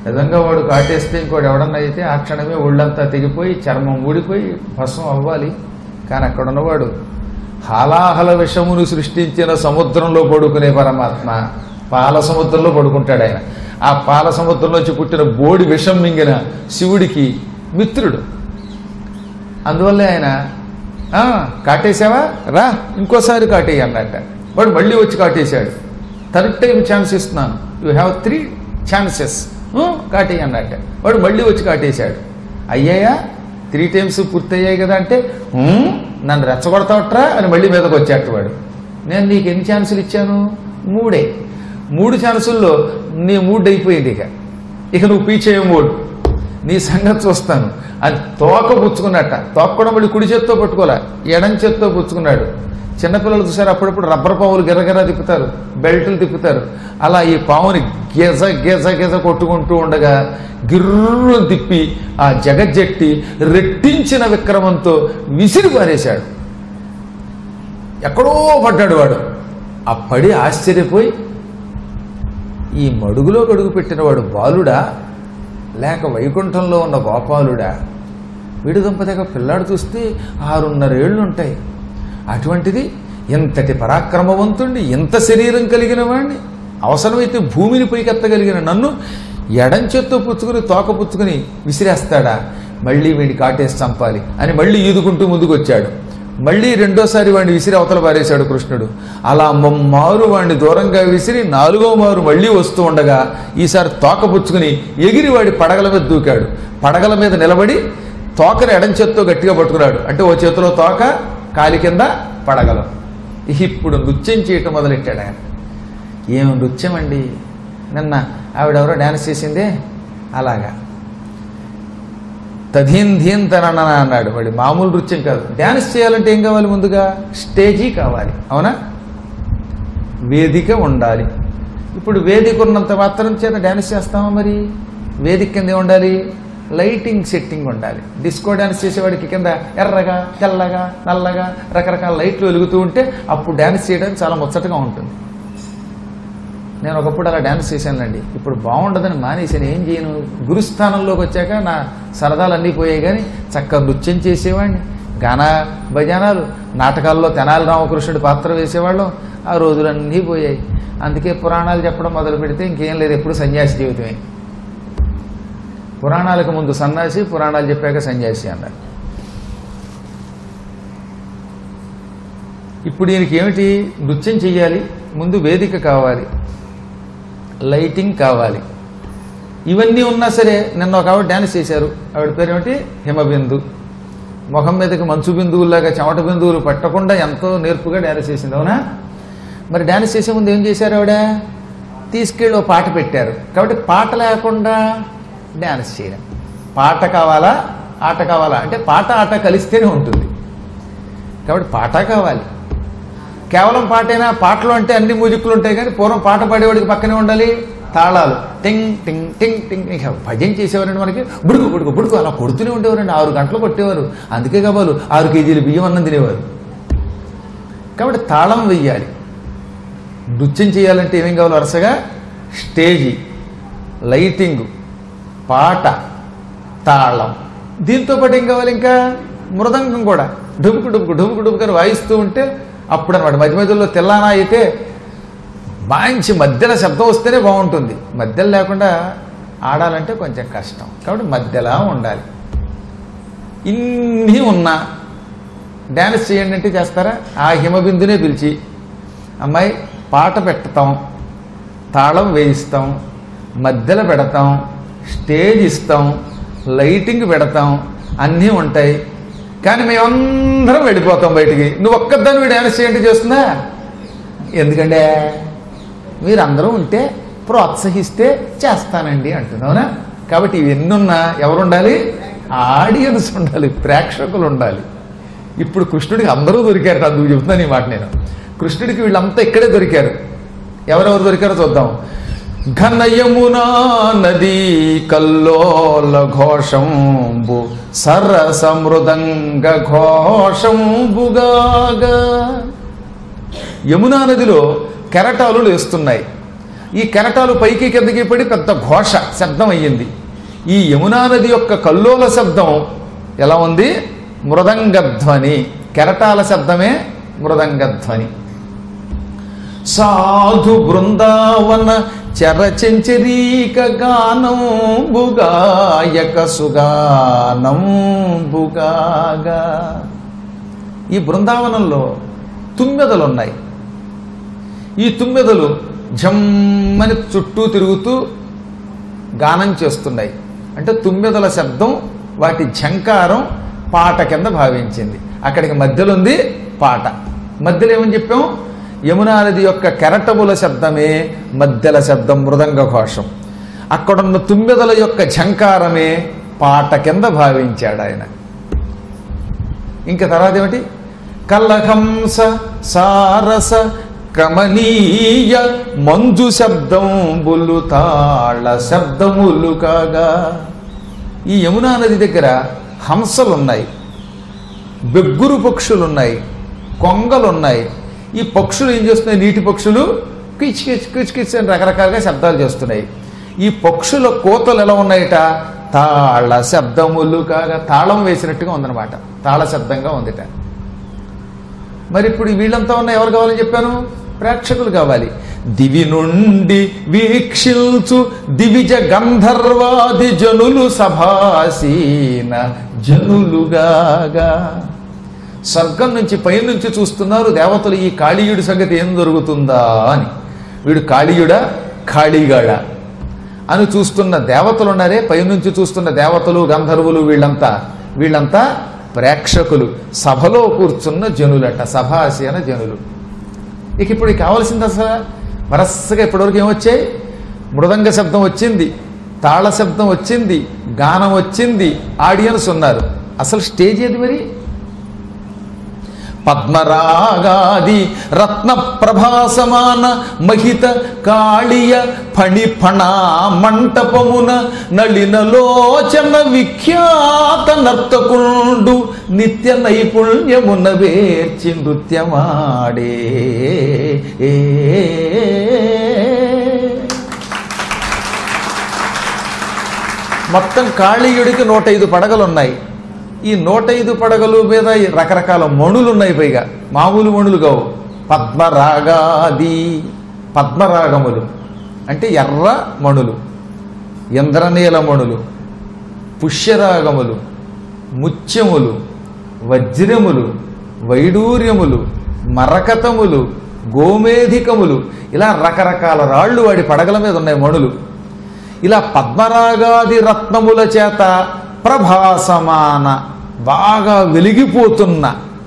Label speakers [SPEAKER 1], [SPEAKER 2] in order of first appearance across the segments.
[SPEAKER 1] నిజంగా వాడు కాటేస్తే ఇంకోటి ఎవడన్నా అయితే ఆ క్షణమే ఒళ్ళంతా తెగిపోయి చర్మం ఊడిపోయి భస్మం అవ్వాలి కానీ అక్కడ ఉన్నవాడు హాలాహల విషమును సృష్టించిన సముద్రంలో పడుకునే పరమాత్మ పాల సముద్రంలో పడుకుంటాడు ఆయన ఆ పాల సముద్రంలోంచి పుట్టిన బోడి విషం మింగిన శివుడికి మిత్రుడు అందువల్లే ఆయన "ఆ, కాటేశావా రా ఇంకోసారి కాటేయి అన్నట్ట వాడు మళ్ళీ వచ్చి కాటేశాడు థర్డ్ టైం ఛాన్స్ ఇస్తున్నాను యూ హ్యావ్ త్రీ ఛాన్సెస్ కాటేయి అన్నట్ట వాడు మళ్ళీ వచ్చి కాటేశాడు అయ్యాయా త్రీ టైమ్స్ పూర్తయ్యాయి కదా అంటే "ఉమ్, నన్ను రెచ్చగొడతావట్రా అని మళ్ళీ మీదకి వచ్చాట వాడు నేను నీకు ఎన్ని ఛాన్సులు ఇచ్చాను మూడే మూడు ఛాన్సుల్లో నీ మూడు అయిపోయింది ఇక ఇక నువ్వు పీచేయ మూడు నీ సంగతి చూస్తాను అని తోక పుచ్చుకున్నట్ట తోక కూడా మళ్ళీ కుడి చేత్తో పట్టుకోలే ఎడం చేత్తో పుచ్చుకున్నాడు చిన్నపిల్లలు చూసారు అప్పుడప్పుడు రబ్బర్ పావులు గిరగిర తిప్పుతారు బెల్టులు తిప్పుతారు అలా ఈ పావుని గెజ గెజ గెజ కొట్టుకుంటూ ఉండగా గిర్రు తిప్పి ఆ జగజ్జట్టి రెట్టించిన విక్రమంతో విసిరి పారేశాడు ఎక్కడో పడ్డాడు వాడు ఆ పడి ఆశ్చర్యపోయి ఈ మడుగులో గడుగు పెట్టినవాడు బాలుడా లేక వైకుంఠంలో ఉన్న గోపాలుడా వీడు దంపతిగా పిల్లాడు చూస్తే ఆరున్నరేళ్లు ఉంటాయి అటువంటిది ఇంతటి పరాక్రమవంతుణ్ణి ఇంత శరీరం కలిగిన వాడిని అవసరమైతే భూమిని పైకెత్తగలిగిన నన్ను ఎడం చేత్తో పుచ్చుకుని తోక పుచ్చుకుని విసిరేస్తాడా మళ్ళీ వీడిని కాటేసి చంపాలి అని మళ్ళీ ఈదుకుంటూ ముందుకు వచ్చాడు మళ్ళీ రెండోసారి వాడిని విసిరి అవతల పారేశాడు కృష్ణుడు అలా ముమ్మారు వాడిని దూరంగా విసిరి నాలుగో మారు మళ్ళీ వస్తూ ఉండగా ఈసారి తోక పుచ్చుకుని ఎగిరి వాడి పడగల మీద దూకాడు పడగల మీద నిలబడి తోకని ఎడం చేత్తో గట్టిగా పట్టుకున్నాడు అంటే ఓ చేతిలో తోక కాలి కింద పడగలు ఇప్పుడు నృత్యం చేయటం మొదలెట్టాడు ఆయన ఏం నృత్యం అండి నిన్న ఆవిడెవరో డ్యాన్స్ చేసిందే అలాగా తధీన్ ధీన్ తనన అన్నాడు వాడి మామూలు నృత్యం కాదు డ్యాన్స్ చేయాలంటే ఏం కావాలి ముందుగా స్టేజీ కావాలి అవునా వేదిక ఉండాలి ఇప్పుడు వేదిక ఉన్నంత మాత్రం చేత డ్యాన్స్ చేస్తామా మరి వేదిక కింద ఏం ఉండాలి లైటింగ్ సెట్టింగ్ ఉండాలి డిస్కో డ్యాన్స్ చేసేవాడికి కింద ఎర్రగా తెల్లగా నల్లగా రకరకాల లైట్లు వెలుగుతూ ఉంటే అప్పుడు డ్యాన్స్ చేయడానికి చాలా ముచ్చటగా ఉంటుంది నేను ఒకప్పుడు అలా డ్యాన్స్ చేశానులేండి ఇప్పుడు బాగుండదని మానేసాను ఏం చేయను గురుస్థానంలోకి వచ్చాక నా సరదాలు అన్నీ పోయాయి కానీ చక్కగా నృత్యం చేసేవాడిని గాన భజనాలు నాటకాల్లో తెనాలి రామకృష్ణుడి పాత్ర వేసేవాళ్ళం ఆ రోజులన్నీ పోయాయి అందుకే పురాణాలు చెప్పడం మొదలు పెడితే ఇంకేం లేదు ఎప్పుడు సన్యాసి జీవితమే పురాణాలకు ముందు సన్యాసి పురాణాలు చెప్పాక సన్యాసి అన్నారు ఇప్పుడు దీనికి ఏమిటి నృత్యం చెయ్యాలి ముందు వేదిక కావాలి లైటింగ్ కావాలి ఇవన్నీ ఉన్నా సరే నిన్న ఒక ఆవిడ డ్యాన్స్ చేశారు ఆవిడ పేరు ఏమిటి హిమబిందు ముఖం మీదకి మంచు బిందువులాగా చెమట బిందువులు పట్టకుండా ఎంతో నేర్పుగా డ్యాన్స్ చేసింది అవునా మరి డ్యాన్స్ చేసే ముందు ఏం చేశారు ఆవిడ తీసుకెళ్ళి ఓ పాట పెట్టారు కాబట్టి పాట లేకుండా డ్యాన్స్ చేయడం పాట కావాలా ఆట కావాలా అంటే పాట ఆట కలిస్తేనే ఉంటుంది కాబట్టి పాట కావాలి కేవలం పాటైనా పాటలు అంటే అన్ని మ్యూజిక్లు ఉంటాయి కానీ పూర్వం పాట పాడేవాడికి పక్కనే ఉండాలి తాళాలు టింగ్ టింగ్ టింగ్ టింగ్ ఇక భజన చేసేవారండి మనకి బుడుకు బుడుకు బుడుకు అలా కొడుతూనే ఉండేవారండి ఆరు గంటలు కొట్టేవారు అందుకే కావాలి ఆరు కేజీలు బియ్యం అన్నం తినేవారు కాబట్టి తాళం వెయ్యాలి నృత్యం చేయాలంటే ఏమేం కావాలి వరుసగా స్టేజి లైటింగ్ పాట తాళం దీంతో పాటు ఏం కావాలి ఇంకా మృదంగం కూడా డుబుకు డుబుకు డుబుకు డుబుకు అని వాయిస్తూ ఉంటే అప్పుడు అనమాట మధ్య మధ్యలో తెల్లానా అయితే మంచి మధ్యలో శబ్దం వస్తేనే బాగుంటుంది మధ్యలో లేకుండా ఆడాలంటే కొంచెం కష్టం కాబట్టి మధ్యలా ఉండాలి ఇన్ని ఉన్నా డ్యాన్స్ చేయండి అంటే చేస్తారా ఆ హిమబిందునే పిలిచి అమ్మాయి పాట పెడతాం తాళం వేయిస్తాం మధ్యలో పెడతాం స్టేజ్ ఇస్తాం లైటింగ్ పెడతాం అన్నీ ఉంటాయి కానీ మేమందరం వెళ్ళిపోతాం బయటికి నువ్వు ఒక్కదాన్ని డ్యాన్స్ చేయండి చేస్తుందా ఎందుకంటే మీరందరూ ఉంటే ప్రోత్సహిస్తే చేస్తానండి అంటుంది అవునా కాబట్టి ఇవన్నీ ఉన్నా ఎవరు ఉండాలి ఆడియన్స్ ఉండాలి ప్రేక్షకులు ఉండాలి ఇప్పుడు కృష్ణుడికి అందరూ దొరికారు అందుకు చెప్తున్నాను ఈ మాట నేను కృష్ణుడికి వీళ్ళంతా ఇక్కడే దొరికారు ఎవరెవరు దొరికారో చూద్దాం ఘన యమునా నదీ కల్లోల ఘోషంబు సరస మృదంగ ఘోషంబుగాగా యమునా నదిలో కెరటాలు లేస్తున్నాయి ఈ కెరటాలు పైకి కిందకి పడి పెద్ద ఘోష శబ్దం అయ్యింది ఈ యమునా నది యొక్క కల్లోల శబ్దం ఎలా ఉంది మృదంగధ్వని కెరటాల శబ్దమే మృదంగధ్వని సాధు బృందావన చరచంచరీక గానంబుగాయక సుగానంబుగాగా ఈ బృందావనంలో తుమ్మెదలు ఉన్నాయి ఈ తుమ్మెదలు ఝమ్మని చుట్టూ తిరుగుతూ గానం చేస్తున్నాయి అంటే తుమ్మెదల శబ్దం వాటి ఝంకారం పాట కింద భావించింది అక్కడికి మధ్యలో ఉంది పాట మధ్యలో ఏమని చెప్పాం యమునా నది యొక్క కెరటముల శబ్దమే మధ్యల శబ్దం మృదంగ ఘోషం అక్కడున్న తుమ్మెదల యొక్క ఝంకారమే పాట కింద భావించాడు ఆయన ఇంకా తర్వాత ఏమిటి కల్లహంస సారస కమనీయ మంజు శబ్దంబులు తాళ శబ్దములు కాగా ఈ యమునా నది దగ్గర హంసలున్నాయి బెగ్గురు పక్షులున్నాయి కొంగలున్నాయి ఈ పక్షులు ఏం చేస్తున్నాయి నీటి పక్షులు కిచ్ కిచ్ కిచ్ కిచ్ అని రకరకాలుగా శబ్దాలు చేస్తున్నాయి ఈ పక్షుల కోతలు ఎలా ఉన్నాయట తాళ శబ్దములు కాగా తాళం వేసినట్టుగా ఉందన్నమాట తాళ శబ్దంగా ఉందిట మరి ఇప్పుడు వీళ్ళంతా ఉన్న ఎవరు కావాలని చెప్పాను ప్రేక్షకులు కావాలి దివి నుండి వీక్షిల్చు దివిజ గంధర్వాది జనులు సభాసీన జనులుగాగా స్వర్గం నుంచి పైనుంచి చూస్తున్నారు దేవతలు ఈ కాళీయుడి సంగతి ఏం జరుగుతుందా అని వీడు కాళీయుడా ఖాళీగాడా అని చూస్తున్న దేవతలు ఉన్నారే పైనుంచి చూస్తున్న దేవతలు గంధర్వులు వీళ్ళంతా వీళ్ళంతా ప్రేక్షకులు సభలో కూర్చున్న జనులట సభాసీన జనులు ఇక ఇప్పుడు కావాల్సింది అసలు వరసగా ఇప్పటివరకు ఏమొచ్చాయి మృదంగ శబ్దం వచ్చింది తాళ శబ్దం వచ్చింది గానం వచ్చింది ఆడియన్స్ ఉన్నారు అసలు స్టేజ్ ఏది మరి పద్మరాగాది రత్న ప్రభాసమాన మహిత కాళియ ఫణిఫణా మంటపమున నళినలోచన విఖ్యాత నర్తకుండు నిత్య నైపుణ్యమున వేర్చి నృత్యమాడే ఏ మొత్తం కాళీయుడికి నూట ఐదు పడగలు ఉన్నాయి ఈ నూట ఐదు పడగలు మీద ఈ రకరకాల మణులు ఉన్నాయి పైగా మామూలు మణులు కావు పద్మరాగాది పద్మరాగములు అంటే ఎర్ర మణులు ఇంద్రనీల మణులు పుష్యరాగములు ముత్యములు వజ్రములు వైడూర్యములు మరకతములు గోమేధికములు ఇలా రకరకాల రాళ్ళు వాడి పడగల మీద ఉన్నాయి మణులు ఇలా పద్మరాగాది రత్నముల చేత ప్రభాసమాన బాగా వెలిగిపోతున్న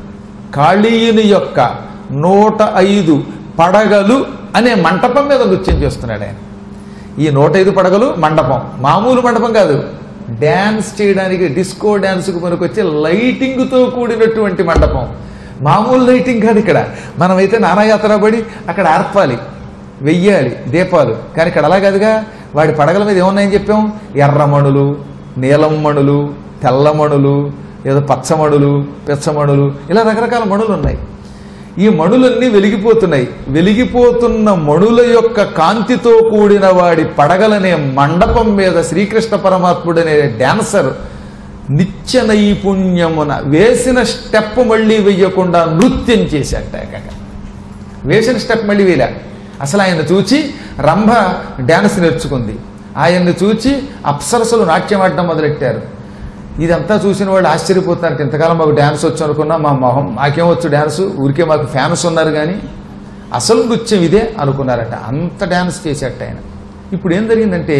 [SPEAKER 1] కాళీయుని యొక్క నూట ఐదు పడగలు అనే మంటపం మీద నృత్యం చేస్తున్నాడు ఆయన ఈ నూట ఐదు పడగలు మండపం మామూలు మండపం కాదు డ్యాన్స్ చేయడానికి డిస్కో డ్యాన్స్కు పనికొచ్చే లైటింగ్తో కూడినటువంటి మండపం మామూలు లైటింగ్ కాదు ఇక్కడ మనమైతే నానాయాత్ర పడి అక్కడ ఆర్పాలి వెయ్యాలి దీపాలు కానీ ఇక్కడ అలా కాదుగా వాడి పడగల మీద ఏమున్నాయని చెప్పాం ఎర్రమణులు నీలం మణులు తెల్లమణులు ఏదో పచ్చమణులు పెచ్చమణులు ఇలా రకరకాల మణులు ఉన్నాయి ఈ మణులన్నీ వెలిగిపోతున్నాయి వెలిగిపోతున్న మణుల యొక్క కాంతితో కూడిన వాడి పడగలనే మండపం మీద శ్రీకృష్ణ పరమాత్ముడనే డాన్సర్ నిత్య నైపుణ్యమున వేసిన స్టెప్ మళ్ళీ వెయ్యకుండా నృత్యం చేశాట ఏకంగా. వేసిన స్టెప్ మళ్ళీ వేయలే అసలు ఆయన చూచి రంభ డ్యాన్స్ నేర్చుకుంది ఆయన్ని చూచి అప్సరసలు నాట్యం ఆడడం మొదలెట్టారు ఇదంతా చూసిన వాళ్ళు ఆశ్చర్యపోతున్నారు ఇంతకాలం మాకు డ్యాన్స్ వచ్చు అనుకున్నా మా మొహం మాకేం వచ్చు డ్యాన్స్ ఊరికే మాకు ఫ్యాన్స్ ఉన్నారు కానీ అసలు నృత్యం ఇదే అనుకున్నారట అంత డ్యాన్స్ చేసేట ఆయన ఇప్పుడు ఏం జరిగిందంటే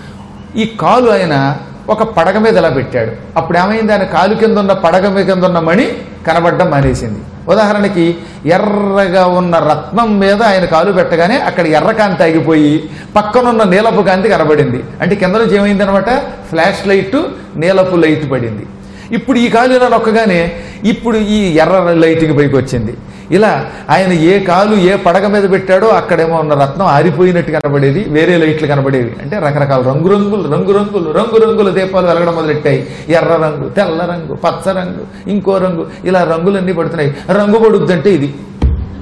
[SPEAKER 1] ఈ కాలు ఆయన ఒక పడగ మీద ఇలా పెట్టాడు అప్పుడు ఏమైంది ఆయన కాలు కింద ఉన్న పడగ మీద కింద ఉన్న మణి కనబడడం మానేసింది ఉదాహరణకి ఎర్రగా ఉన్న రత్నం మీద ఆయన కాలు పెట్టగానే అక్కడ ఎర్ర కాంతి ఆగిపోయి పక్కనున్న నీలపు కాంతి కనబడింది అంటే కింద నుంచి ఏమైంది అనమాట ఫ్లాష్ లైట్ నీలపు లైట్ పడింది ఇప్పుడు ఈ కాలు ఇలా నొక్కగానే ఇప్పుడు ఈ ఎర్ర లైటింగ్ పైకి వచ్చింది ఇలా ఆయన ఏ కాలు ఏ పడగ మీద పెట్టాడో అక్కడేమో ఉన్న రత్నం ఆరిపోయినట్టు కనబడేది వేరే లైట్లు కనబడేవి అంటే రకరకాల రంగురంగులు రంగురంగులు రంగురంగుల దీపాలు వెలగడం మొదలెట్టాయి ఎర్ర రంగు తెల్ల రంగు పచ్చ రంగు ఇంకో రంగు ఇలా రంగులన్నీ పడుతున్నాయి రంగు పడుద్దంటే ఇది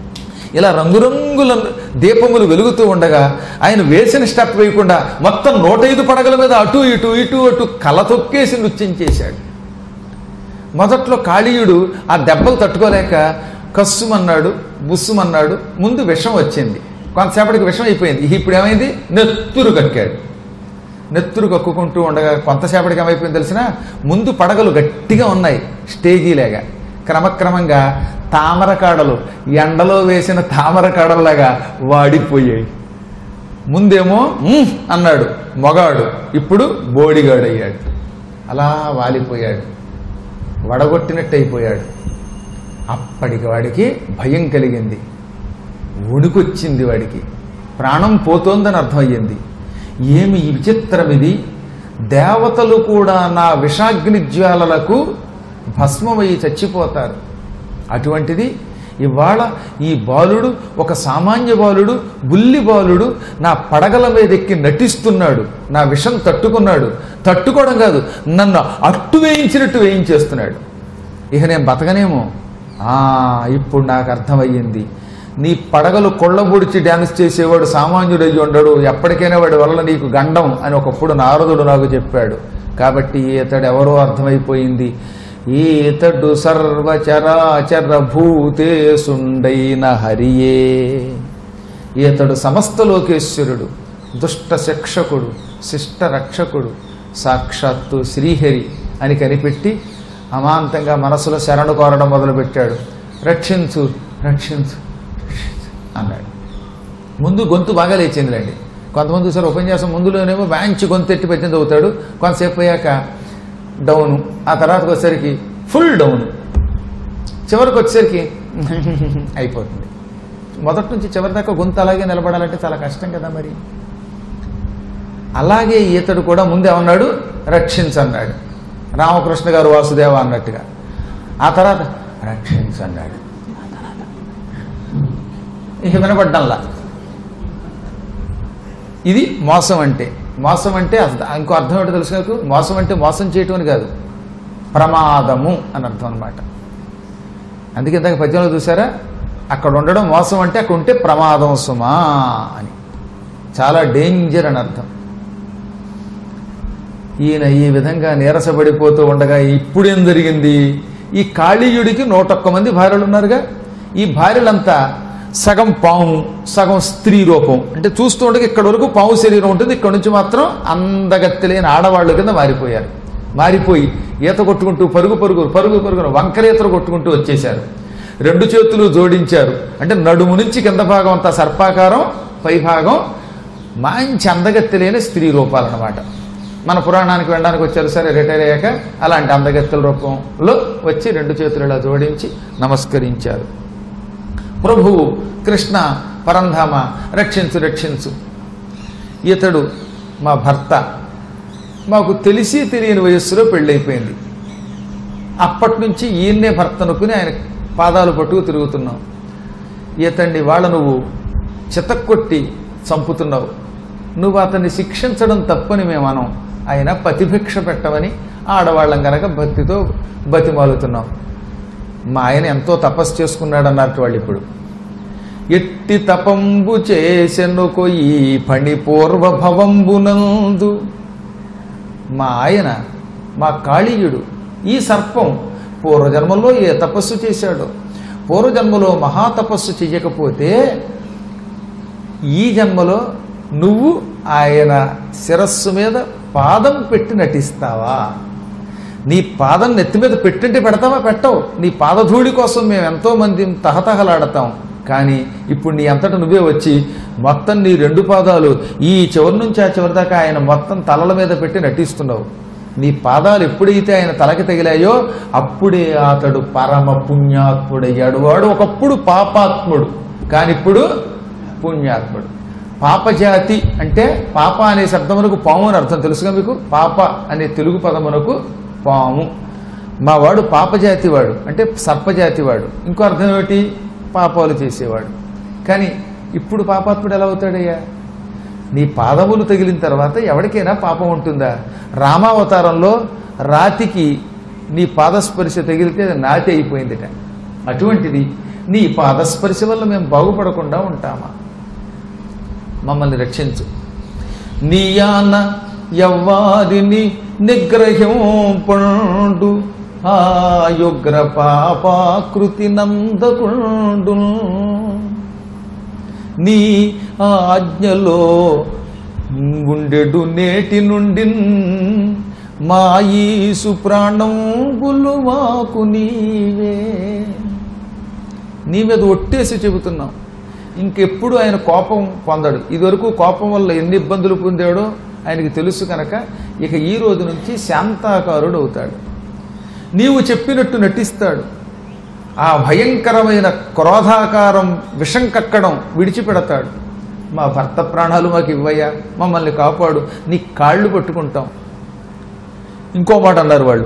[SPEAKER 1] ఇలా రంగురంగుల దీపములు వెలుగుతూ ఉండగా ఆయన వేసిన స్టెప్ వేయకుండా మొత్తం నూట ఐదు పడగల మీద అటు ఇటు ఇటు అటు కల తొక్కేసి నృత్యం చేశాడు మొదట్లో కాళీయుడు ఆ దెబ్బలు తట్టుకోలేక కస్సుమన్నాడు బుస్సుమన్నాడు ముందు విషం వచ్చింది కొంతసేపటికి విషం అయిపోయింది ఇప్పుడు ఏమైంది నెత్తురు కక్కాడు నెత్తురు కక్కుకుంటూ ఉండగా కొంతసేపటికి ఏమైపోయింది తెలిసిన ముందు పడగలు గట్టిగా ఉన్నాయి స్టేజీలాగా క్రమక్రమంగా తామర కాడలు ఎండలో వేసిన తామర కాడల్లాగా వాడిపోయాయి ముందేమో "ఉమ్" అన్నాడు మొగాడు ఇప్పుడు బోడిగాడు అయ్యాడు అలా వాలిపోయాడు వడగొట్టినట్టు అయిపోయాడు అప్పటికి వాడికి భయం కలిగింది వణుకొచ్చింది వాడికి ప్రాణం పోతోందని అర్థమయ్యింది ఏమి ఈ విచిత్రం ఇది దేవతలు కూడా నా విషాగ్ని జ్వాలలకు భస్మమై చచ్చిపోతారు అటువంటిది ఇవాళ ఈ బాలుడు ఒక సామాన్య బాలుడు బుల్లి బాలుడు నా పడగల మీద ఎక్కి నటిస్తున్నాడు నా విషం తట్టుకున్నాడు తట్టుకోవడం కాదు నన్ను అట్టు వేయించినట్టు వేయించేస్తున్నాడు ఇక నేను బతకనేమో ఆ, ఇప్పుడు నాకు అర్థమయ్యింది నీ పడగలు కొళ్ళబుడిచి డ్యాన్స్ చేసేవాడు సామాన్యుడు అయ్యి ఉండడు ఎప్పటికైనా వాడి వల్ల నీకు గండం అని ఒకప్పుడు నారదుడు నాకు చెప్పాడు కాబట్టి ఇతడు ఎవరో అర్థమైపోయింది ఈతడు సర్వచరాచర భూతేసుండైన హరియే ఈతడు సమస్త లోకేశ్వరుడు దుష్ట శిక్షకుడు శిష్ట రక్షకుడు సాక్షాత్తు శ్రీహరి అని కనిపెట్టి అమాంతంగా మనసులో శరణు కోరడం మొదలుపెట్టాడు రక్షించు రక్షించు రక్షించు అన్నాడు ముందు గొంతు బాగా లేచిందిలేండి కొంతమంది చూసారు ఉపన్యాసం ముందులోనేమో మంచి గొంతు ఎట్టి పెట్టింది అవుతాడు కొంతసేపు అయ్యాక డౌను ఆ తర్వాతకి వచ్చేసరికి ఫుల్ డౌను చివరికి వచ్చేసరికి అయిపోతుంది మొదటి నుంచి చివరి దాకా గొంతు అలాగే నిలబడాలంటే చాలా కష్టం కదా మరి అలాగే ఈతడు కూడా ముందే ఉన్నాడు రక్షించన్నాడు రామకృష్ణ గారు వాసుదేవ అన్నట్టుగా ఆ తర్వాత రక్షించన్నాడు ఆ తర్వాత ఇక వినపడ్డంలా ఇది మోసం అంటే మోసం అంటే అర్థ- ఇంకో అర్థం ఏంటో తెలుసు నాకు మోసం అంటే మోసం చేయటం అని కాదు ప్రమాదము అని అర్థం అనమాట అందుకే ఇందాక పద్యంలో చూసారా అక్కడ ఉండడం మోసం అంటే అక్కడ ఉంటే ప్రమాదం సుమా అని చాలా డేంజర్ అని అర్థం ఈయన ఈ విధంగా నీరసపడిపోతూ ఉండగా ఇప్పుడేం జరిగింది ఈ కాళీయుడికి నూటొక్క మంది భార్యలు ఉన్నారుగా ఈ భార్యలంతా సగం పాము సగం స్త్రీ రూపం అంటే చూస్తూ ఉండగా ఇక్కడ వరకు పాము శరీరం ఉంటుంది ఇక్కడ నుంచి మాత్రం అందగత్తె లేని ఆడవాళ్ళ కింద మారిపోయారు మారిపోయి ఈత కొట్టుకుంటూ పరుగు పరుగు పరుగు పరుగున వంకరీతలు కొట్టుకుంటూ వచ్చేశారు రెండు చేతులు జోడించారు అంటే నడుము నుంచి కింద భాగం అంతా సర్పాకారం పై భాగం మంచి అందగత్తె లేని స్త్రీ రూపాలన్నమాట మన పురాణానికి వెళ్ళడానికి వచ్చారు సరే రిటైర్ అయ్యాక అలాంటి అందగత్తెల రూపంలో వచ్చి రెండు చేతులు ఇలా జోడించి నమస్కరించారు ప్రభువు కృష్ణ పరంధామ రక్షించు రక్షించు ఇతడు మా భర్త మాకు తెలిసి తెలియని వయస్సులో పెళ్ళైపోయింది అప్పటి నుంచి ఈయన్నే భర్త అనుకుని ఆయన పాదాలు పట్టుకు తిరుగుతున్నాం ఇతన్ని వాళ్ళ నువ్వు చితక్కొట్టి చంపుతున్నావు నువ్వు అతన్ని శిక్షించడం తప్పని మేము అనం ఆయన పతిభిక్ష పెట్టమని ఆడవాళ్ళం గనక భక్తితో బతిమాలుతున్నాం మా ఆయన ఎంతో తపస్సు చేసుకున్నాడు అన్నట్టు వాళ్ళు ఇప్పుడు ఎట్టి తపంబు చేసెను కొయ్యి పణి పూర్వ భవంబునందు మా ఆయన మా కాళీయుడు ఈ సర్పం పూర్వజన్మలో ఏ తపస్సు చేశాడో పూర్వజన్మలో మహాతపస్సు చెయ్యకపోతే ఈ జన్మలో నువ్వు ఆయన శిరస్సు మీద పాదం పెట్టి నటిస్తావా నీ పాదం నెత్తి మీద పెట్టింటే పెడతావా పెట్టవు నీ పాదధూళి కోసం మేము ఎంతో మంది తహతహలాడతాం కానీ ఇప్పుడు నీ అంతటా నువ్వే వచ్చి మొత్తం నీ రెండు పాదాలు ఈ చివరి నుంచి ఆ చివరి దాకా ఆయన మొత్తం తలల మీద పెట్టి నటిస్తున్నావు నీ పాదాలు ఎప్పుడైతే ఆయన తలకి తగిలాయో అప్పుడే అతడు పరమ పుణ్యాత్ముడయ్యాడు వాడు ఒకప్పుడు పాపాత్ముడు కానీ ఇప్పుడు పుణ్యాత్ముడు పాపజాతి అంటే పాప అనే శబ్దమునకు పాము అని అర్థం తెలుసుగా మీకు పాప అనే తెలుగు పదమునకు పాము మా వాడు పాపజాతి వాడు అంటే సర్పజాతి వాడు ఇంకో అర్థం ఏమిటి పాపాలు చేసేవాడు కానీ ఇప్పుడు పాపాత్ముడు ఎలా అవుతాడయ్యా నీ పాదములు తగిలిన తర్వాత ఎవరికైనా పాపం ఉంటుందా రామావతారంలో రాతికి నీ పాదస్పర్శ తగిలితే అది నాతి అయిపోయిందిట అటువంటిది నీ పాదస్పర్శ వల్ల మేము బాగుపడకుండా ఉంటామా మమ్మల్ని రక్షించు నీయాన ఎవ్వారిని నిగ్రహం పండు ఆయుగ్ర పాపాకృతి నందకుండు నీ ఆజ్ఞలో గుండెడు నేటి నుండి మాయీసు ప్రాణం మాకు నీవే నీ మీద ఒట్టేసి చెబుతున్నాం ఇంకెప్పుడు ఆయన కోపం పొందడు ఇదివరకు కోపం వల్ల ఎన్ని ఇబ్బందులు పొందాడో ఆయనకి తెలుసు కనుక ఇక ఈ రోజు నుంచి శాంతాకారుడు అవుతాడు నీవు చెప్పినట్టు నటిస్తాడు ఆ భయంకరమైన క్రోధాకారం విషం కక్కడం విడిచిపెడతాడు మా భర్త ప్రాణాలు మాకు ఇవ్వయ్యా మమ్మల్ని కాపాడు నీ కాళ్ళు పట్టుకుంటాం ఇంకో మాట అన్నారు వాళ్ళు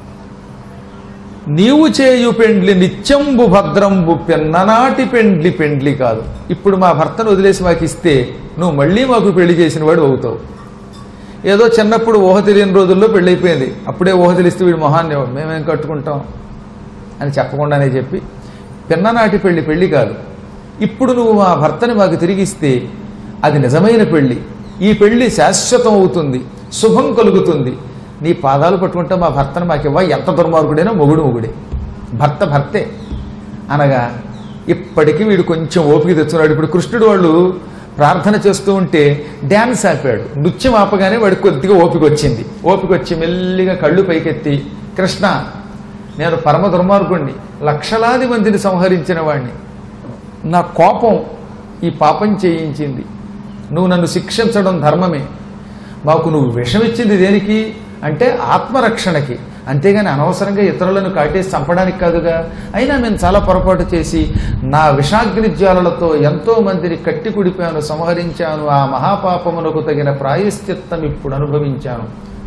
[SPEAKER 1] నీవు చేయు పెండ్లి నిత్యంబు భద్రంబు పెన్ననాటి పెండ్లి పెండ్లి కాదు ఇప్పుడు మా భర్తను వదిలేసి మాకు ఇస్తే నువ్వు మళ్ళీ మాకు పెళ్లి చేసిన వాడు అవుతావు ఏదో చిన్నప్పుడు ఊహ తెలియని రోజుల్లో పెళ్ళైపోయింది అప్పుడే ఊహ తెలిస్తే వీడు మొహాన్ని మేమేం కట్టుకుంటాం అని చెప్పకుండానే చెప్పి పిన్ననాటి పెళ్లి పెళ్లి కాదు ఇప్పుడు నువ్వు మా భర్తని మాకు తిరిగిస్తే అది నిజమైన పెళ్లి ఈ పెళ్లి శాశ్వతం అవుతుంది శుభం కలుగుతుంది నీ పాదాలు పట్టుకుంటే మా భర్తను మాకు ఇవ్వ ఎంత దుర్మార్గుడైనా మొగుడు మొగుడే భర్త భర్తే అనగా ఇప్పటికీ వీడు కొంచెం ఓపిక తెచ్చున్నాడు ఇప్పుడు కృష్ణుడు వాళ్ళు ప్రార్థన చేస్తూ ఉంటే డ్యాన్స్ ఆపాడు నృత్యం ఆపగానే వాడికి కొద్దిగా ఓపిక వచ్చింది ఓపిక వచ్చి మెల్లిగా కళ్ళు పైకెత్తి కృష్ణ నేను పరమ దుర్మార్గుణ్ణి లక్షలాది మందిని సంహరించిన వాణ్ణి నా కోపం ఈ పాపం చేయించింది నువ్వు నన్ను శిక్షించడం ధర్మమే మాకు నువ్వు విషం ఇచ్చింది దేనికి అంటే ఆత్మరక్షణకి అంతేగాని అనవసరంగా ఇతరులను కాటేసి చంపడానికి కాదుగా అయినా మేము చాలా పొరపాటు చేసి నా విషాగ్ని జ్వాలలతో ఎంతో మందిని కట్టి కుడిపాను సంహరించాను ఆ మహాపాపమునకు తగిన ప్రాయశ్చిత్తం ఇప్పుడు అనుభవించాను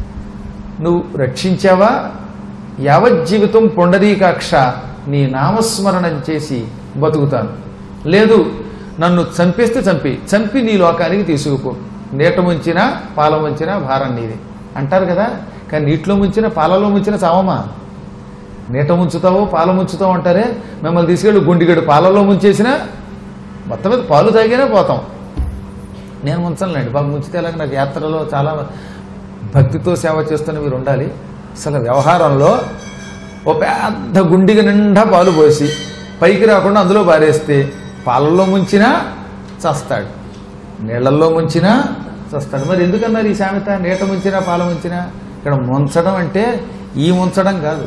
[SPEAKER 1] నువ్వు రక్షించావా యావజ్జీవితం పొండరీకాక్ష నీ నామస్మరణం చేసి బతుకుతాను లేదు నన్ను చంపేస్తే చంపి చంపి నీ లోకానికి తీసుకుపో నీట ముంచినా పాల ముంచినా భారం నీది అంటారు కదా కానీ నీటిలో ముంచిన పాలలో ముంచిన చావమా నీట ముంచుతావో పాల ముంచుతావు అంటారే మిమ్మల్ని తీసుకెళ్ళి గుండిగడు పాలలో ముంచేసినా మొత్తం మీద పాలు తాగినా పోతాం నేను ముంచనులేండి బాబు ముంచితే ఎలాగ నాకు యాత్రలో చాలా భక్తితో సేవ చేస్తున్న మీరు ఉండాలి అసలు వ్యవహారంలో ఓ పెద్ద గుండిగ నిండా పాలు పోసి పైకి రాకుండా అందులో పారేస్తే పాలల్లో ముంచినా చస్తాడు నీళ్ళల్లో ముంచినా చస్తాడు మరి ఎందుకన్నారు ఈ సామెత నీట ముంచినా పాల ముంచినా ఇక్కడ ముంచడం అంటే ఈ ముంచడం కాదు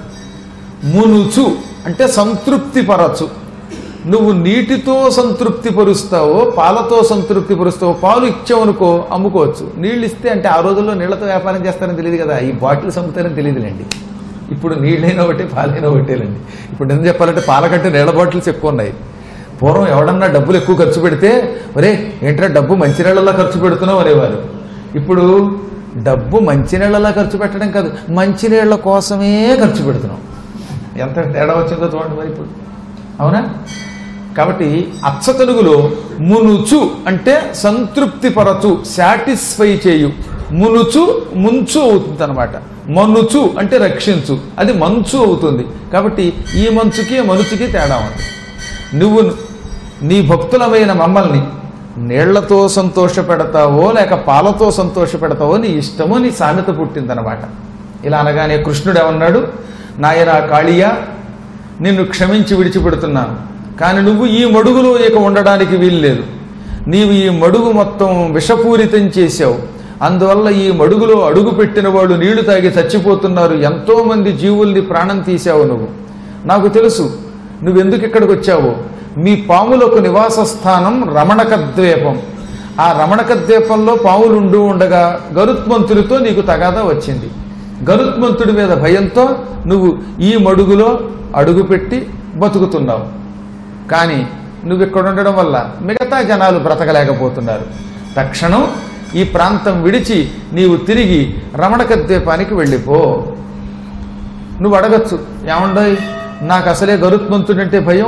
[SPEAKER 1] మునుచు అంటే సంతృప్తి పరచు నువ్వు నీటితో సంతృప్తి పరుస్తావో పాలతో సంతృప్తి పరుస్తావో పాలు ఇచ్చావనుకో అమ్ముకోవచ్చు నీళ్ళు ఇస్తే అంటే ఆ రోజుల్లో నీళ్లతో వ్యాపారం చేస్తారని తెలియదు కదా ఈ బాటిల్స్ అమ్ముతారని తెలియదులేండి ఇప్పుడు నీళ్ళైనా ఒకటి పాలైనా ఒకటేలండి ఇప్పుడు ఎందుకు చెప్పాలంటే పాల కంటే నీళ్ళ బాటిల్స్ ఎక్కువ ఉన్నాయి పూర్వం ఎవడన్నా డబ్బులు ఎక్కువ ఖర్చు పెడితే ఒరే ఏంట్రా డబ్బు మంచినీళ్ళలో ఖర్చు పెడుతున్నావు అనేవారు ఇప్పుడు డబ్బు మంచినీళ్ళలా ఖర్చు పెట్టడం కాదు మంచినీళ్ళ కోసమే ఖర్చు పెడుతున్నాం ఎంత తేడా వచ్చిందో చూడండి మరి ఇప్పుడు అవునా కాబట్టి అచ్చ తెలుగులో మునుచు అంటే సంతృప్తి పరచు సాటిస్ఫై చేయు మునుచు ముంచు అవుతుంది అనమాట మనుచు అంటే రక్షించు అది మంచు అవుతుంది కాబట్టి ఈ మంచుకి మనుచుకి తేడా ఉంది నువ్వు నీ భక్తులమైన మమ్మల్ని నీళ్లతో సంతోష పెడతావో లేక పాలతో సంతోష పెడతావో నీ ఇష్టమో నీ సామెత పుట్టిందనమాట ఇలా అనగానే కృష్ణుడు ఏమన్నాడు నాయనా కాళియా నిన్ను క్షమించి విడిచిపెడుతున్నాను కానీ నువ్వు ఈ మడుగులో ఇక ఉండడానికి వీల్లేదు నీవు ఈ మడుగు మొత్తం విషపూరితం చేశావు అందువల్ల ఈ మడుగులో అడుగు పెట్టిన వాళ్ళు నీళ్లు తాగి చచ్చిపోతున్నారు ఎంతో మంది జీవుల్ని ప్రాణం తీశావు నువ్వు నాకు తెలుసు నువ్వెందుకు ఇక్కడికి వచ్చావో మీ పాములకు నివాస స్థానం రమణక ద్వీపం ఆ రమణక ద్వీపంలో పాములు ఉంటూ ఉండగా గరుత్మంతుడితో నీకు తగాదా వచ్చింది గరుత్మంతుడి మీద భయంతో నువ్వు ఈ మడుగులో అడుగుపెట్టి బతుకుతున్నావు కానీ నువ్వు ఇక్కడ ఉండడం వల్ల మిగతా జనాలు బ్రతకలేకపోతున్నారు తక్షణం ఈ ప్రాంతం విడిచి నీవు తిరిగి రమణక ద్వీపానికి వెళ్ళిపో నువ్వు అడగచ్చు ఏమండోయ్ నాకు అసలే గరుత్మంతుడంటే భయం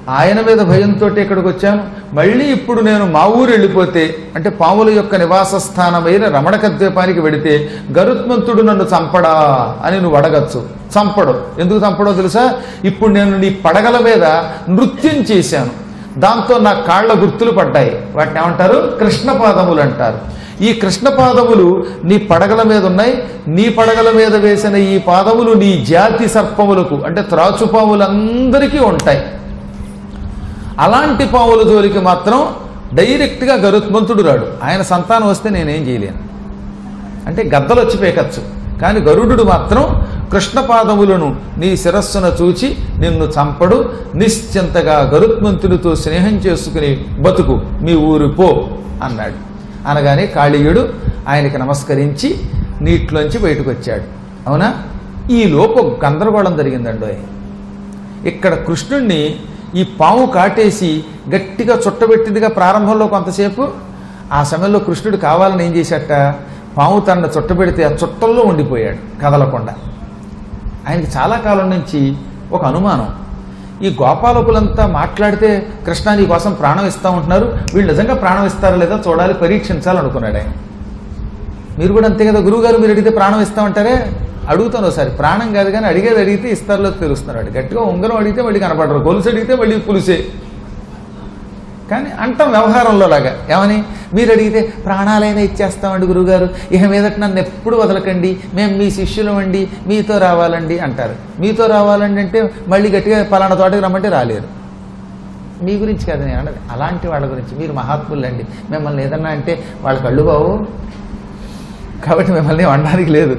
[SPEAKER 1] ఆయన మీద భయంతో ఇక్కడికి వచ్చాను మళ్ళీ ఇప్పుడు నేను మా ఊరు వెళ్ళిపోతే అంటే పాముల యొక్క నివాస స్థానమైన రమణక ద్వీపానికి వెడితే గరుత్మంతుడు నన్ను చంపడా అని నువ్వు అడగచ్చు చంపడు ఎందుకు చంపడో తెలుసా ఇప్పుడు నేను నీ పడగల మీద నృత్యం చేశాను దాంతో నా కాళ్ళ గుర్తులు పడ్డాయి వాటిని ఏమంటారు కృష్ణపాదములు అంటారు ఈ కృష్ణ పాదములు నీ పడగల మీద ఉన్నాయి నీ పడగల మీద వేసిన ఈ పాదములు నీ జాతి సర్పములకు అంటే త్రాచుపాములందరికీ ఉంటాయి అలాంటి పాముల జోలికి మాత్రం డైరెక్ట్గా గరుత్మంతుడు రాడు ఆయన సంతానం వస్తే నేనేం చేయలేను అంటే గద్దలు వచ్చి పేకచ్చు కానీ గరుడు మాత్రం కృష్ణపాదములను నీ శిరస్సున చూచి నిన్ను చంపడు నిశ్చింతగా గరుత్మంతుడితో స్నేహం చేసుకుని బతుకు మీ ఊరు పో అన్నాడు అనగానే కాళీయుడు ఆయనకి నమస్కరించి నీటిలోంచి బయటకు వచ్చాడు అవునా ఈ లోపు ఒక గందరగోళం జరిగిందండో ఇక్కడ కృష్ణుణ్ణి ఈ పాము కాటేసి గట్టిగా చుట్టబెట్టిందిగా ప్రారంభంలో కొంతసేపు ఆ సమయంలో కృష్ణుడు కావాలని ఏం చేశాట పాము తనను చుట్టబెడితే ఆ చుట్టల్లో ఉండిపోయాడు కదలకుండా ఆయనకి చాలా కాలం నుంచి ఒక అనుమానం ఈ గోపాలకులంతా మాట్లాడితే కృష్ణ నీ కోసం ప్రాణం ఇస్తా ఉంటున్నారు వీళ్ళు నిజంగా ప్రాణం ఇస్తారా లేదా చూడాలి పరీక్షించాలనుకున్నాడు ఆయన మీరు కూడా అంతే కదా గురువుగారు మీరు అడిగితే ప్రాణం ఇస్తామంటారే అడుగుతాను ఒకసారి ప్రాణం కాదు కానీ అడిగేది అడిగితే ఇస్తారులో తెలుస్తున్నాడు గట్టిగా ఉంగరం అడిగితే మళ్ళీ కనపడరు గొలుసు అడిగితే మళ్ళీ పులుసే కానీ అంటాం వ్యవహారంలో లాగా ఏమని మీరు అడిగితే ప్రాణాలైనా ఇచ్చేస్తామండి గురుగారు ఇక మీదట నన్ను ఎప్పుడు వదలకండి మేము మీ శిష్యులం అండి మీతో రావాలండి అంటారు మీతో రావాలండి అంటే మళ్ళీ గట్టిగా పలానా తోటకి రమ్మంటే రాలేరు మీ గురించి కాదు నేను అన్నది అలాంటి వాళ్ళ గురించి మీరు మహాత్ములండి మిమ్మల్ని ఏదన్నా అంటే వాళ్ళ కళ్ళు బావు కాబట్టి మిమ్మల్ని వండడానికి లేదు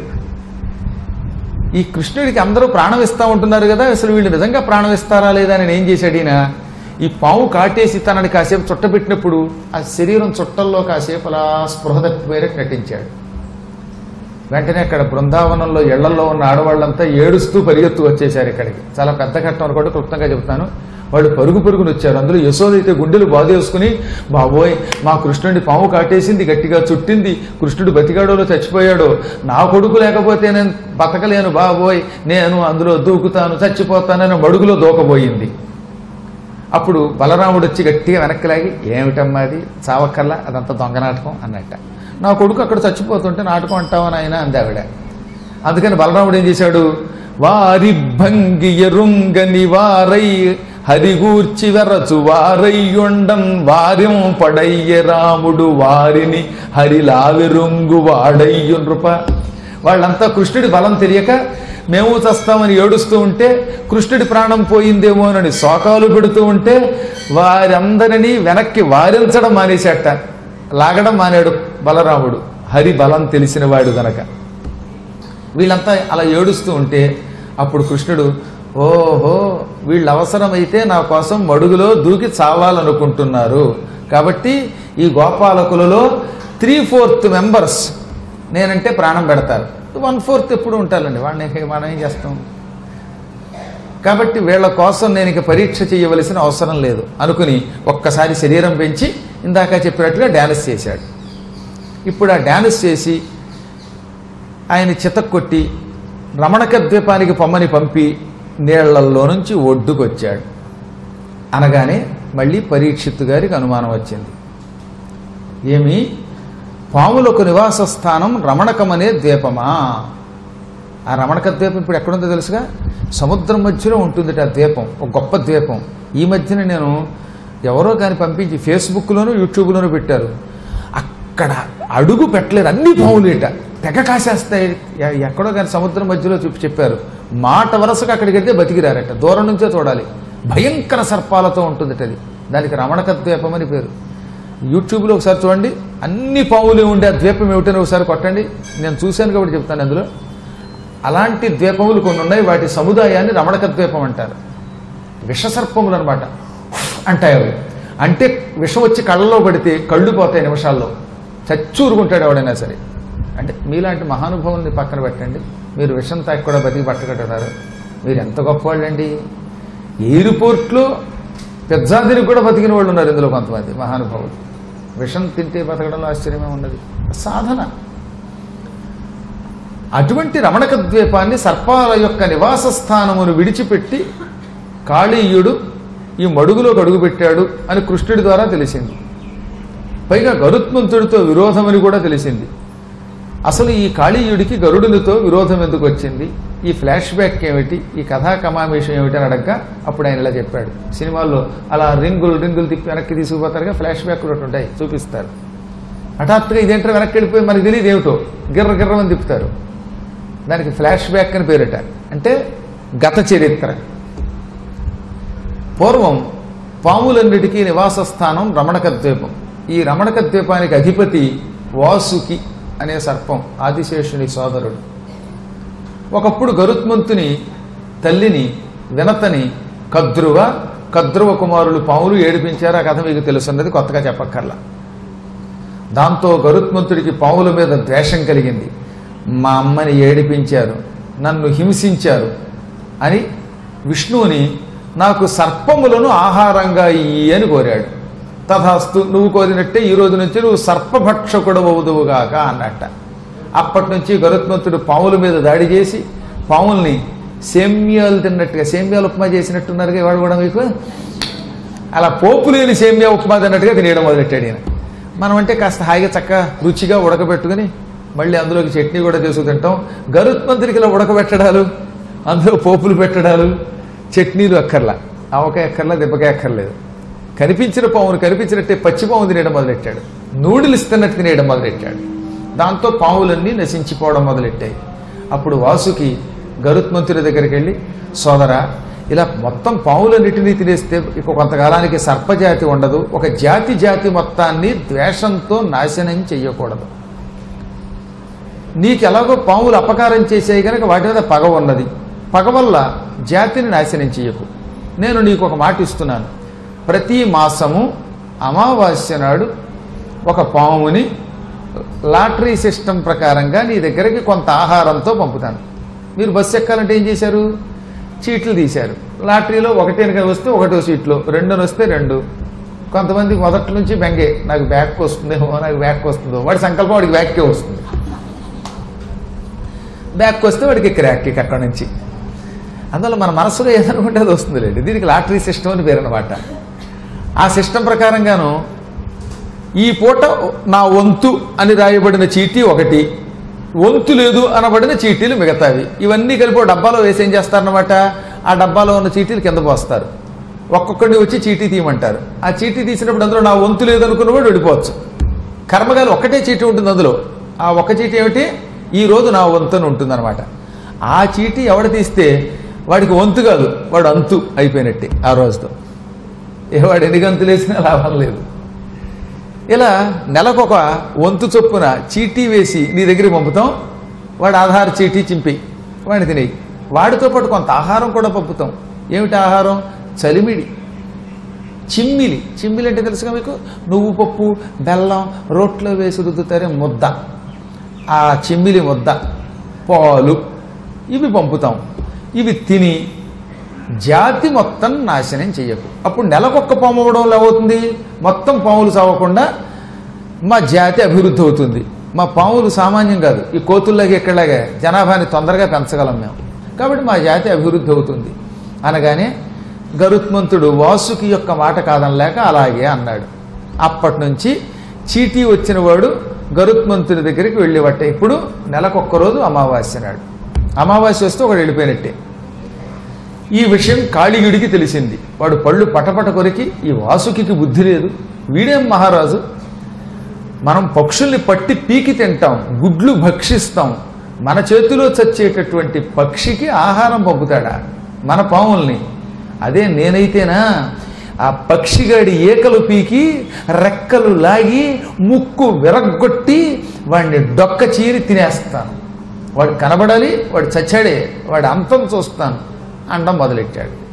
[SPEAKER 1] ఈ కృష్ణుడికి అందరూ ప్రాణం ఇస్తా ఉంటున్నారు కదా అసలు వీళ్ళు నిజంగా ప్రాణం ఇస్తారా లేదా అని ఏం చేశాడు ఈయన ఈ పాము కాటేసి తనని కాసేపు చుట్టబెట్టినప్పుడు ఆ శరీరం చుట్టల్లో కాసేపు అలా స్పృహ తప్పిపోయేట్టు నటించాడు వెంటనే అక్కడ బృందావనంలో ఇళ్లలో ఉన్న ఆడవాళ్ళంతా ఏడుస్తూ పరిగెత్తు వచ్చేశారు ఇక్కడికి చాలా పెద్ద ఘట్టం అని కూడా క్లుప్తంగా చెబుతాను వాళ్ళు పరుగు పరుగుని వచ్చారు అందులో యశోద అయితే గుండెలు బాధేసుకుని బాబోయ్ మా కృష్ణుడిని పాము కాటేసింది గట్టిగా చుట్టింది కృష్ణుడు బతికాడోలో చచ్చిపోయాడో నా కొడుకు లేకపోతే నేను బతకలేను బాబోయ్ నేను అందులో దూకుతాను చచ్చిపోతానని మడుగులో దూకబోయింది అప్పుడు బలరాముడు వచ్చి గట్టిగా వెనక్కి లాగి ఏమిటమ్మా అది చావక్కర్లా అదంతా దొంగ నాటకం అన్నట్ట నా కొడుకు అక్కడ చచ్చిపోతుంటే నాటకం అంటావని ఆయన అంది ఆవిడ అందుకని బలరాముడు ఏం చేశాడు వారి భంగి ఎరుంగని వారై హరిగూర్చి వెరచు వారయ్యుండన్ వారిం పడయ్య రాముడు వారిని హరిలావిరుంగు వాడయ్యు నృప వాళ్ళంతా కృష్ణుడి బలం తెలియక మేము చస్తామని ఏడుస్తూ ఉంటే కృష్ణుడి ప్రాణం పోయిందేమోనని శోకాలు పెడుతూ ఉంటే వారందరినీ వెనక్కి వారించడం మానేసేట లాగడం మానేడు బలరాముడు హరి బలం తెలిసిన వాడు గనక వీళ్ళంతా అలా ఏడుస్తూ ఉంటే అప్పుడు కృష్ణుడు ఓహో వీళ్ళు అవసరమైతే నా కోసం మడుగులో దూకి చావాలనుకుంటున్నారు కాబట్టి ఈ గోపాలకులలో త్రీ ఫోర్త్ మెంబర్స్ నేనంటే ప్రాణం పెడతారు వన్ ఫోర్త్ ఎప్పుడు ఉంటారండి వాళ్ళని మనం ఏం చేస్తాం కాబట్టి వీళ్ళ కోసం నేను ఇక పరీక్ష చేయవలసిన అవసరం లేదు అనుకుని ఒక్కసారి శరీరం పెంచి ఇందాక చెప్పినట్టుగా డ్యాన్స్ చేశాడు ఇప్పుడు ఆ డ్యాన్స్ చేసి ఆయన చితక్కొట్టి రమణక ద్వీపానికి పొమ్మని పంపి నీళ్లల్లో నుంచి ఒడ్డుకొచ్చాడు అనగానే మళ్ళీ పరీక్షిత్తు గారికి అనుమానం వచ్చింది ఏమి పాములకు నివాస స్థానం రమణకమనే ద్వీపమా ఆ రమణక ద్వీపం ఇప్పుడు ఎక్కడుందో తెలుసుగా సముద్రం మధ్యలో ఉంటుంది ఆ ద్వీపం ఒక గొప్ప ద్వీపం ఈ మధ్యన నేను ఎవరో కానీ పంపించి ఫేస్బుక్లోనూ యూట్యూబ్లోనూ పెట్టారు అక్కడ అడుగు పెట్టలేరు అన్ని పాములేట తెగ కాసేస్తాయి ఎ- ఎక్కడో కానీ సముద్రం మధ్యలో చూపి చెప్పారు మాట వరుసగా అక్కడికి వెళ్తే బతికిరారట దూరం నుంచే చూడాలి భయంకర సర్పాలతో ఉంటుంది అది దానికి రమణక ద్వీపం అని పేరు యూట్యూబ్లో ఒకసారి చూడండి అన్ని పాములే ఉండే ఆ ద్వీపం ఏమిటని ఒకసారి కొట్టండి నేను చూశాను కాబట్టి చెప్తాను అందులో అలాంటి ద్వీపములు కొన్ని ఉన్నాయి వాటి సముదాయాన్ని రమణక ద్వీపం అంటారు విషసర్పములు అనమాట అంటాయి అవి అంటే విషం వచ్చి కళ్ళలో పడితే కళ్ళు పోతాయి నిమిషాల్లో చచ్చూరుకుంటాడు ఎవడైనా సరే అంటే మీలాంటి మహానుభావుల్ని పక్కన పెట్టండి మీరు విషం తాకి కూడా బతికి పట్టగట్టున్నారు మీరు ఎంత గొప్పవాళ్ళండి ఎయిర్పోర్ట్లో పెద్దాదిని కూడా బతికిన వాళ్ళు ఉన్నారు ఇందులో కొంతమంది మహానుభావులు విషం తింటే బతకడంలో ఆశ్చర్యమే ఉన్నది సాధన అటువంటి రమణక ద్వీపాన్ని సర్పాల యొక్క నివాస స్థానమును విడిచిపెట్టి కాళీయుడు ఈ మడుగులోకి అడుగుపెట్టాడు అని కృష్ణుడి ద్వారా తెలిసింది పైగా గరుత్మంతుడితో విరోధమని కూడా తెలిసింది అసలు ఈ కాళీయుడికి గరుడునితో విరోధం ఎందుకు వచ్చింది ఈ ఫ్లాష్ బ్యాక్ ఏమిటి ఈ కథా కమామేషం ఏమిటి అని అడగగా అప్పుడు ఆయన ఇలా చెప్పాడు సినిమాల్లో అలా రింగులు రింగులు తిప్పి వెనక్కి తీసుకుపోతారుగా ఫ్లాష్ బ్యాక్ ఒకటి ఉంటాయి చూపిస్తారు హఠాత్తుగా ఇదేంటో వెనక్కి వెళ్ళిపోయి మనకి తెలియదు ఏమిటో గిర్ర గిర్రమని తిప్పుతారు దానికి ఫ్లాష్ బ్యాక్ అని పేరిట అంటే గత చరిత్ర పూర్వం పాములన్నిటికీ నివాస స్థానం రమణక ద్వీపం ఈ రమణక ద్వీపానికి అధిపతి వాసుకి అనే సర్పం ఆదిశేషుని సోదరుడు ఒకప్పుడు గరుత్మంతుని తల్లిని వినతని కద్రువ కద్రువ కుమారులు పాములు ఏడిపించారు ఆ కథ మీకు తెలుసున్నది కొత్తగా చెప్పక్కర్లా దాంతో గరుత్మంతుడికి పాముల మీద ద్వేషం కలిగింది మా అమ్మని ఏడిపించారు నన్ను హింసించారు అని విష్ణువుని నాకు సర్పములను ఆహారంగా ఇయ్యి అని కోరాడు తథాస్తు నువ్వు కోరినట్టే ఈ రోజు నుంచి నువ్వు సర్పభక్షకుడు అవుదువుగాక అన్నట్ట అప్పటి నుంచి గరుత్మంతుడు పాముల మీద దాడి చేసి పాముల్ని సేమ్యాలు తిన్నట్టుగా సేమ్యాలు ఉప్మా చేసినట్టున్నారుగా ఇవాడు కూడా మీకు అలా పోపు లేని సేమ్యా ఉప్మా తిన్నట్టుగా తినేయడం మొదలెట్టాడు ఈయన మనం అంటే కాస్త హాయిగా చక్కగా రుచిగా ఉడకబెట్టుకుని మళ్ళీ అందులోకి చట్నీ కూడా చేసుకు తింటాం గరుత్మంతుడికి ఇలా ఉడకబెట్టడాలు అందులో పోపులు పెట్టడాలు చట్నీలు అక్కర్లా ఆవకాయ అక్కర్లా దెబ్బకాయ అక్కర్లేదు కనిపించిన పామును కనిపించినట్టే పచ్చి పాము తినేయడం మొదలెట్టాడు నూడిల్స్ తిన్నట్టు తినేయడం మొదలెట్టాడు దాంతో పాములన్నీ నశించిపోవడం మొదలెట్టాయి అప్పుడు వాసుకి గరుత్మంతుడి దగ్గరికి వెళ్ళి సోదరా ఇలా మొత్తం పాములన్నిటినీ తినేస్తే ఇక కొంతకాలానికి సర్పజాతి ఉండదు ఒక జాతి జాతి మొత్తాన్ని ద్వేషంతో నాశనం చెయ్యకూడదు నీకు ఎలాగో పాములు అపకారం చేసాయి కనుక వాటి మీద పగ ఉన్నది పగ వల్ల జాతిని నాశనం చెయ్యకు నేను నీకు ఒక మాట ఇస్తున్నాను ప్రతి మాసము అమావాస్య నాడు ఒక పాముని లాటరీ సిస్టమ్ ప్రకారంగా నీ దగ్గరికి కొంత ఆహారంతో పంపుతాను మీరు బస్సు ఎక్కాలంటే ఏం చేశారు చీట్లు తీశారు లాటరీలో ఒకటి వెనక వస్తే ఒకటో సీట్లో రెండుని వస్తే రెండు కొంతమంది మొదటి నుంచి బెంగే నాకు బ్యాక్ వస్తుందేమో నాకు బ్యాక్ వస్తుందో వాడి సంకల్పం వాడికి బ్యాక్కే వస్తుంది బ్యాక్ వస్తే వాడికి క్రాక్ ఇక అక్కడి నుంచి అందువల్ల మన మనసులో ఏదనుకుంటే అది వస్తుంది లేండి దీనికి లాటరీ సిస్టమ్ అని పేరు అనమాట ఆ సిస్టమ్ ప్రకారంగాను ఈ పూట నా వంతు అని రాయబడిన చీటీ ఒకటి వంతు లేదు అనబడిన చీటీలు మిగతావి ఇవన్నీ కలిపి ఓ డబ్బాలో వేసి ఏం చేస్తారనమాట ఆ డబ్బాలో ఉన్న చీటీలు కింద పోస్తారు ఒక్కొక్కడిని వచ్చి చీటీ తీయమంటారు ఆ చీటీ తీసినప్పుడు అందులో నా వంతు లేదు అనుకున్నవాడు వెళ్ళిపోవచ్చు కర్మగాలి ఒక్కటే చీటీ ఉంటుంది అందులో ఆ ఒక్క చీటీ ఏమిటి ఈ రోజు నా వంతు అని ఉంటుందన్నమాట ఆ చీటీ ఎవడ తీస్తే వాడికి వంతు కాదు వాడు అంతు అయిపోయినట్టే ఆ రోజుతో ఏ వాడు ఎన్ని గంతులు వేసినా లాభం లేదు ఇలా నెలకొక వంతు చొప్పున చీటీ వేసి నీ దగ్గరికి పంపుతాం వాడు ఆధార్ చీటీ చింపి వాడిని తినేయి వాడితో పాటు కొంత ఆహారం కూడా పంపుతాం ఏమిటి ఆహారం చలిమిడి చిమ్మిలి చిమ్మిలి అంటే తెలుసుగా మీకు నువ్వు పప్పు బెల్లం రోట్లో వేసి రుద్దుతారే ముద్ద ఆ చిమ్మిలి ముద్ద పాలు ఇవి పంపుతాం ఇవి తిని జాతి మొత్తం నాశనం చెయ్యకు అప్పుడు నెలకొక్క పాము అవ్వడం ఏమవుతుంది మొత్తం పాములు సావకుండా మా జాతి అభివృద్ధి అవుతుంది మా పాములు సామాన్యం కాదు ఈ కోతుల్లాగా ఇక్కడలాగా జనాభాని తొందరగా పెంచగలం మేము కాబట్టి మా జాతి అభివృద్ధి అవుతుంది అనగానే గరుత్మంతుడు వాసుకి యొక్క మాట కాదనలేక అలాగే అన్నాడు అప్పటి నుంచి చీటీ వచ్చిన వాడు గరుత్మంతుడి దగ్గరికి వెళ్ళేవట్టే ఇప్పుడు నెలకొక్క రోజు అమావాస్య నాడు అమావాస్య వస్తే ఒకడు వెళ్ళిపోయినట్టే ఈ విషయం కాళీయుడికి తెలిసింది వాడు పళ్ళు పటపట కొరికి ఈ వాసుకి బుద్ధి లేదు వీడేం మహారాజు మనం పక్షుల్ని పట్టి పీకి తింటాం గుడ్లు భక్షిస్తాం మన చేతిలో చచ్చేటటువంటి పక్షికి ఆహారం పంపుతాడా మన పాముల్ని అదే నేనైతేనా ఆ పక్షిగాడి ఏకలు పీకి రెక్కలు లాగి ముక్కు విరగ్గొట్టి వాడిని డొక్క చీరి తినేస్తాను వాడు కనబడాలి వాడు చచ్చాడే వాడి అంతం చూస్తాను అండం మొదలెట్టాడు